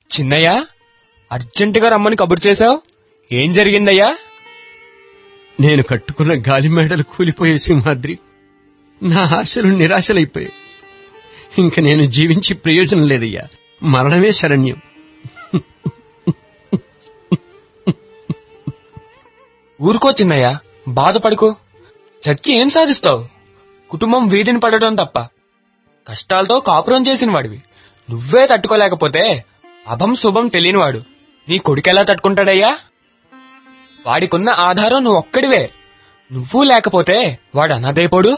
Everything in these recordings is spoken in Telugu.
చిన్నయ్య అర్జెంటుగా రమ్మని కబురు చేశావు ఏం జరిగిందయ్యా నేను కట్టుకున్న గాలి మేడలు కూలిపోయే సింహాద్రి నా ఆశలు నిరాశలైపోయాయి ఇంక నేను జీవించి ప్రయోజనం లేదయ్యా మరణమే శరణ్యం ఊరుకో చిన్నయ్య బాధపడుకో చచ్చి ఏం సాధిస్తావు కుటుంబం వీధిని పడడం తప్ప కష్టాలతో కాపురం చేసిన వాడివి నువ్వే తట్టుకోలేకపోతే అభం శుభం తెలియనివాడు నీ కొడుకెలా తట్టుకుంటాడయ్యా వాడికున్న ఆధారం నువ్వు ఒక్కడివే నువ్వు లేకపోతే వాడు అనాథైపోడు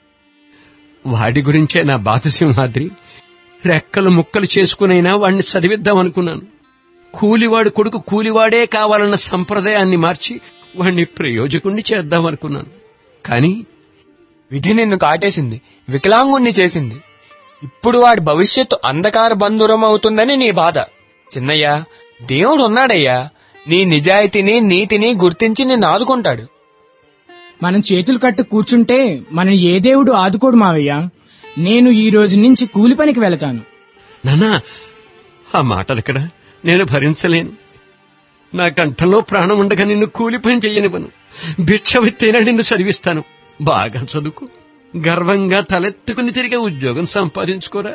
వాడి గురించే నా బాధ సింహాద్రి రెక్కలు ముక్కలు చేసుకునైనా వాడిని చదివిద్దామనుకున్నాను కూలివాడు కొడుకు కూలివాడే కావాలన్న సంప్రదాయాన్ని మార్చి వాణ్ణి ప్రయోజకుణ్ణి చేద్దామనుకున్నాను కానీ విధి నిన్ను కాటేసింది వికలాంగుణ్ణి చేసింది ఇప్పుడు వాడి భవిష్యత్తు అంధకార బంధురం అవుతుందని నీ బాధ చిన్నయ్య దేవుడు ఉన్నాడయ్యా నీ నిజాయితీని నీతిని గుర్తించి నిన్ను ఆదుకుంటాడు మనం చేతులు కట్టు కూర్చుంటే మనం ఏ దేవుడు ఆదుకోడు మావయ్య నేను ఈ రోజు నుంచి కూలి పనికి వెళతాను నానా ఆ మాటలెక్కడ నేను భరించలేను నా కంఠంలో ప్రాణం ఉండగా నిన్ను కూలి పని చెయ్యనివ్వను భిక్ష విత్తైనా నిన్ను చదివిస్తాను బాగా చదువుకు గర్వంగా తలెత్తుకుని తిరిగే ఉద్యోగం సంపాదించుకోరా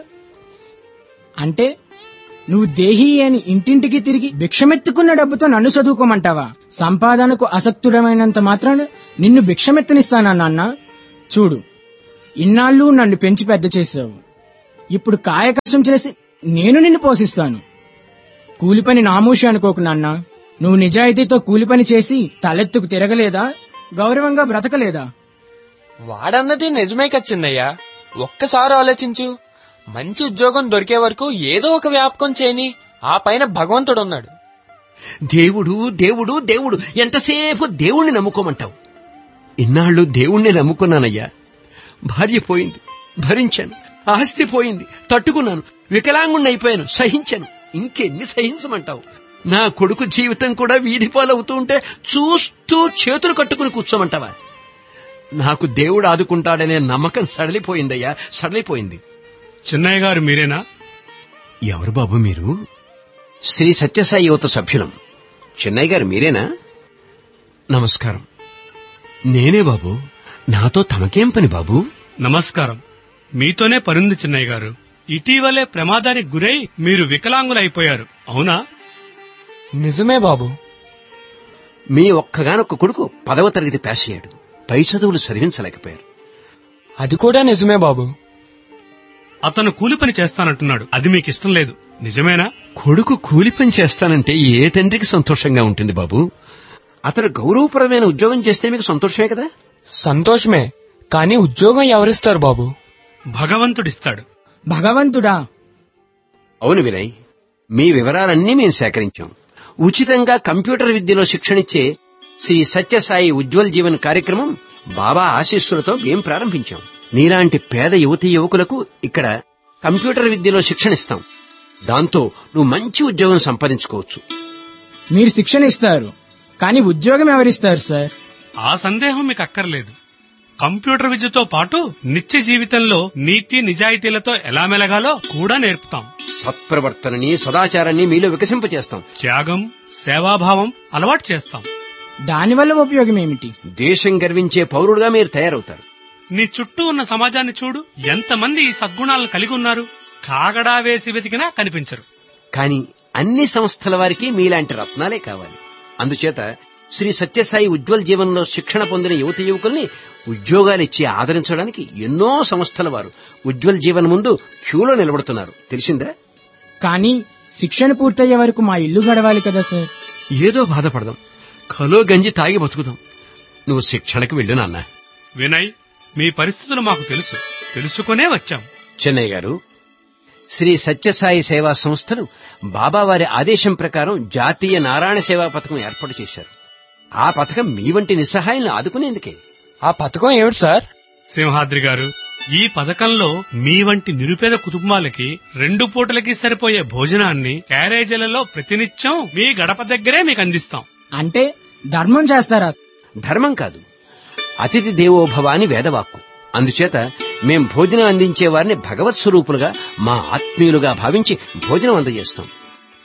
అంటే నువ్వు దేహి అని ఇంటింటికి తిరిగి భిక్షమెత్తుకున్న డబ్బుతో నన్ను చదువుకోమంటావా సంపాదనకు అసక్తుడమైనంత మాత్రాన నిన్ను భిక్షమెత్తనిస్తానా నాన్న చూడు ఇన్నాళ్ళు నన్ను పెంచి పెద్ద చేసావు ఇప్పుడు కాయ కష్టం చేసి నేను నిన్ను పోషిస్తాను కూలి పని నామూషి అనుకోకు నాన్న నువ్వు నిజాయితీతో కూలి పని చేసి తలెత్తుకు తిరగలేదా గౌరవంగా బ్రతకలేదా వాడన్నది నిజమే కదా చిన్నయ్య ఒక్కసారి ఆలోచించు మంచి ఉద్యోగం దొరికే వరకు ఏదో ఒక వ్యాపకం చేయని ఆ పైన భగవంతుడున్నాడు దేవుడు దేవుడు దేవుడు ఎంతసేపు దేవుణ్ణి నమ్ముకోమంటావు ఇన్నాళ్ళు దేవుణ్ణి నమ్ముకున్నానయ్యా భార్య పోయింది భరించాను ఆస్తి పోయింది తట్టుకున్నాను వికలాంగుణ్ణి అయిపోయాను సహించాను ఇంకెన్ని సహించమంటావు నా కొడుకు జీవితం కూడా వీధి పాలవుతూ ఉంటే చూస్తూ చేతులు కట్టుకుని కూర్చోమంటావా నాకు దేవుడు ఆదుకుంటాడనే నమ్మకం సడలిపోయిందయ్యా సడలిపోయింది చిన్నయ్య గారు మీరేనా ఎవరు బాబు మీరు శ్రీ సత్యసాయి యువత సభ్యులం చెన్నై గారు మీరేనా నమస్కారం నేనే బాబు నాతో తమకేం పని బాబు నమస్కారం మీతోనే పరుంది చిన్నయ్య గారు ఇటీవలే ప్రమాదానికి గురై మీరు వికలాంగులైపోయారు అవునా నిజమే బాబు మీ ఒక్కగానొక్క కొడుకు పదవ తరగతి పాస్ అయ్యాడు పై చదువులు చదివించలేకపోయారు అది కూడా నిజమే బాబు అతను కూలి పని చేస్తానంటున్నాడు అది మీకు ఇష్టం లేదు నిజమేనా కొడుకు కూలి పని చేస్తానంటే ఏ తండ్రికి సంతోషంగా ఉంటుంది బాబు అతను గౌరవపరమైన ఉద్యోగం చేస్తే మీకు సంతోషమే కదా సంతోషమే కానీ ఉద్యోగం ఎవరిస్తారు బాబు భగవంతుడిస్తాడు భగవంతుడా అవును వినయ్ మీ వివరాలన్నీ మేము సేకరించాం ఉచితంగా కంప్యూటర్ విద్యలో శిక్షణిచ్చే శ్రీ సత్యసాయి ఉజ్వల్ జీవన్ కార్యక్రమం బాబా ఆశీస్సులతో మేం ప్రారంభించాం నీలాంటి పేద యువతీ యువకులకు ఇక్కడ కంప్యూటర్ విద్యలో శిక్షణిస్తాం దాంతో నువ్వు మంచి ఉద్యోగం సంపాదించుకోవచ్చు మీరు శిక్షణ ఇస్తారు కానీ ఉద్యోగం ఎవరిస్తారు సార్ ఆ సందేహం మీకు అక్కర్లేదు కంప్యూటర్ విద్యతో పాటు నిత్య జీవితంలో నీతి నిజాయితీలతో ఎలా మెలగాలో కూడా నేర్పుతాం సత్ప్రవర్తనని సదాచారాన్ని మీలో వికసింపచేస్తాం త్యాగం సేవాభావం అలవాటు చేస్తాం దానివల్ల ఉపయోగం ఏమిటి దేశం గర్వించే పౌరుడుగా మీరు తయారవుతారు నీ చుట్టూ ఉన్న సమాజాన్ని చూడు ఎంతమంది ఈ సద్గుణాలను కలిగి ఉన్నారు కాగడా వేసి వెతికినా కనిపించరు కానీ అన్ని సంస్థల వారికి మీలాంటి రత్నాలే కావాలి అందుచేత శ్రీ సత్యసాయి ఉజ్వల్ జీవనంలో శిక్షణ పొందిన యువత యువకుల్ని ఉద్యోగాలిచ్చి ఆదరించడానికి ఎన్నో సంస్థల వారు ఉజ్వల్ జీవన్ ముందు క్యూలో నిలబడుతున్నారు తెలిసిందా కానీ శిక్షణ పూర్తయ్యే వరకు మా ఇల్లు గడవాలి కదా సార్ ఏదో బాధపడదాం కలో గంజి తాగి బతుకుదాం నువ్వు శిక్షణకు వెళ్ళు నాన్న వినయ్ మీ పరిస్థితులు మాకు తెలుసు తెలుసుకునే వచ్చాం చెన్నయ్య గారు శ్రీ సత్యసాయి సేవా సంస్థలు బాబావారి ఆదేశం ప్రకారం జాతీయ నారాయణ సేవా పథకం ఏర్పాటు చేశారు ఆ పథకం మీ వంటి నిస్సహాయాలను ఆదుకునేందుకే ఆ పథకం ఏమిటి సార్ సింహాద్రి గారు ఈ పథకంలో మీ వంటి నిరుపేద కుటుంబాలకి రెండు పూటలకి సరిపోయే భోజనాన్ని క్యారేజీలలో ప్రతినిత్యం మీ గడప దగ్గరే మీకు అందిస్తాం అంటే ధర్మం చేస్తారా ధర్మం కాదు అతిథి దేవోభవ అని వేదవాక్కు అందుచేత మేం భోజనం అందించే వారిని భగవత్ స్వరూపులుగా మా ఆత్మీయులుగా భావించి భోజనం అందజేస్తాం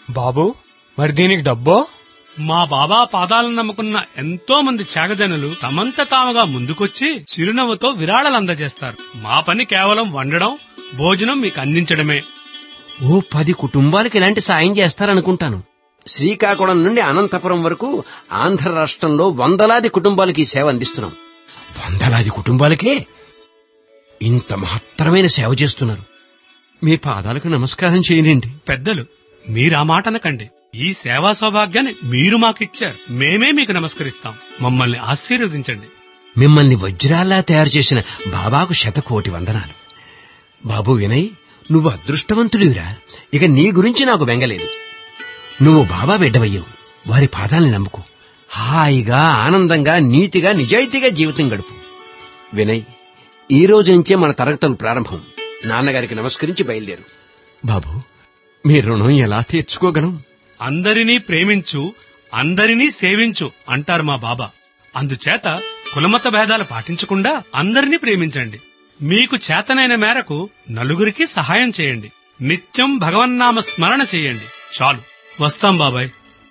బాబు మరి దీనికి డబ్బో మా బాబా పాదాలను నమ్ముకున్న ఎంతో మంది త్యాగజనులు తమంత తాముగా ముందుకొచ్చి చిరునవ్వుతో విరాళాలు అందజేస్తారు మా పని కేవలం వండడం భోజనం మీకు అందించడమే ఓ పది కుటుంబాలకు ఇలాంటి సాయం చేస్తారనుకుంటాను శ్రీకాకుళం నుండి అనంతపురం వరకు ఆంధ్ర రాష్ట్రంలో వందలాది కుటుంబాలకి ఈ సేవ అందిస్తున్నాం వందలాది కుటుంబాలకే ఇంత మహత్తరమైన సేవ చేస్తున్నారు మీ పాదాలకు నమస్కారం చేయనండి పెద్దలు మీరా మాట అనకండి ఈ సేవా సౌభాగ్యాన్ని మీరు మాకిచ్చారు మేమే మీకు నమస్కరిస్తాం మమ్మల్ని ఆశీర్వదించండి మిమ్మల్ని వజ్రాల్లా తయారు చేసిన బాబాకు శతకోటి వందనాలు బాబు వినయ్ నువ్వు అదృష్టవంతుడివిరా ఇక నీ గురించి నాకు బెంగలేదు నువ్వు బాబా బిడ్డవయ్యావు వారి పాదాల్ని నమ్ముకో హాయిగా ఆనందంగా నీతిగా నిజాయితీగా జీవితం గడుపు వినయ్ ఈ రోజు నుంచే మన తరగతులు ప్రారంభం నాన్నగారికి నమస్కరించి బయలుదేరు బాబు మీ రుణం ఎలా తీర్చుకోగలం అందరినీ ప్రేమించు అందరినీ సేవించు అంటారు మా బాబా అందుచేత కులమత భేదాలు పాటించకుండా అందరినీ ప్రేమించండి మీకు చేతనైన మేరకు నలుగురికి సహాయం చేయండి నిత్యం భగవన్నామ స్మరణ చేయండి చాలు వస్తాం బాబాయ్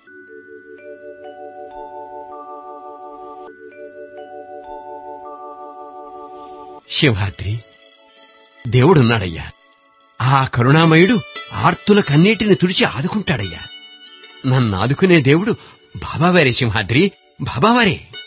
శివాద్రి దేవుడున్నాడయ్యా ఆ కరుణామయుడు ఆర్తుల కన్నీటిని తుడిచి ఆదుకుంటాడయ్యా నన్ను ఆదుకునే దేవుడు బాబావారే సింహాద్రి బాబావారే